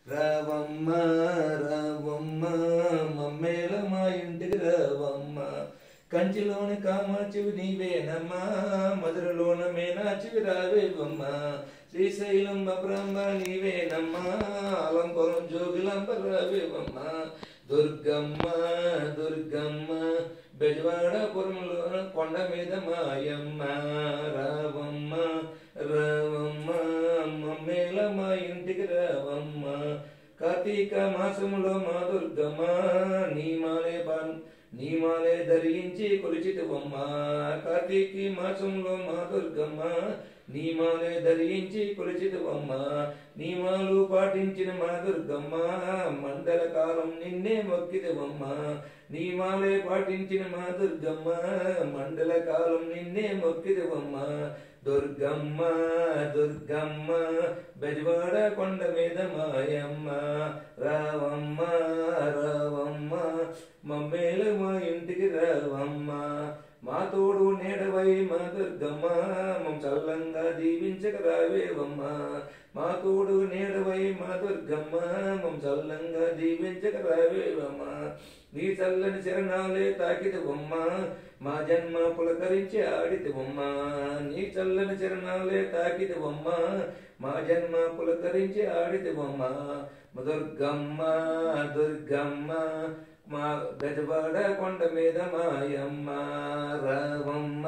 రావమ్మ రావమ్మ మమ్మేల మా ఇంటికి రావమ్మ కంచిలోని కామాచివి నీవేనమ్మా మధురలోన మీనాచివి రావేవమ్మ శ్రీశైలం బ్రహ్మ నీవేనమ్మా అలంపురం జోగులంబ రావేవమ్మ దుర్గమ్మ దుర్గమ్మ బెజవాడపురంలోన కొండ మీద మాయమ్మ రావమ్మ రావమ్మ మమ్మేల మా ఇంటికి రావమ్మ కార్తీక మాసములో మా దుర్గమ్మ నీమాలే బాన్ నీమాలే ధరించి కొలిచితివమ్మ కార్తీకి మాసంలో మా దుర్గమ్మ నీమాలే ధరించి కొలిచితివమ్మ నీమాలు పాటించిన మా దుర్గమ్మ మండల కాలం నిన్నే మొక్కితివమ్మ నీమాలే పాటించిన మా దుర్గమ్మ మండల కాలం నిన్నే మొక్కితివమ్మ దుర్గమ్మ దుర్గమ్మ బెజవాడ కొండ మీద మాయమ్మ రావమ్మ రావమ్మ మమ్మేల మా ఇంటికి రావమ్మ మా తోడు నేడవై మా దుర్గమ్మ మం చల్లంగా దీవించక రావేవమ్మ మా తోడు నేడవై మా దుర్గమ్మ మం చల్లంగా దీవించక రావేవమ్మ నీ చల్లని శరణాలే తాకిదవమ్మ మా జన్మ పులకరించి ఆడితవమ్మ నీ చల్లని చరణాలే తాకిదవమ్మ మా జన్మ పులకరించి ఆడితవమ్మ దుర్గమ్మ దుర్గమ్మ మా గజవాడ కొండ మీద మాయమ్మ రావమ్మ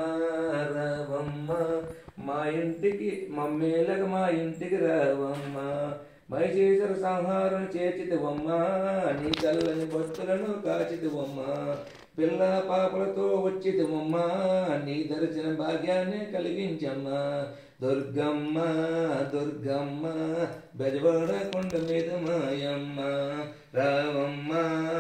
రావమ్మ మా ఇంటికి మమ్మేలక మా ఇంటికి రావమ్మ మహిషేశ్వర సంహారం చేర్చితివమ్మ నీ చల్లని భక్తులను కాచితివమ్మ పిల్ల పాపలతో వచ్చితివమ్మ నీ దర్శన భాగ్యాన్ని కలిగించమ్మా దుర్గమ్మ దుర్గమ్మ బెజవాడ కొండ మీద మాయమ్మ రావమ్మ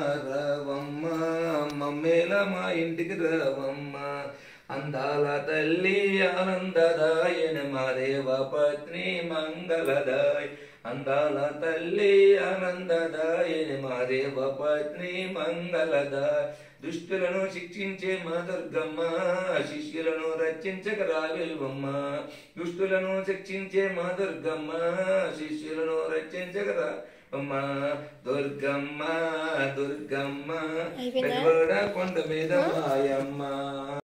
రావమ్మ మమ్మేల మా ఇంటికి రావమ్మ అందాల తల్లి ఆనందదాయన మా దేవ పత్ని మంగళదాయ్ అందాల తల్లి ఆనందదాయని మా దేవ పత్ని మంగళదాయ్ దుష్టులను శిక్షించే మా దుర్గమ్మ శిష్యులను రక్షించక రావేవమ్మ దుష్టులను శిక్షించే మా దుర్గమ్మ శిష్యులను రక్షించక రా అమ్మ దుర్గమ్మ దుర్గమ్మ అయిపోయిందా? పెద్దవాడ కొండ మీద మాయమ్మ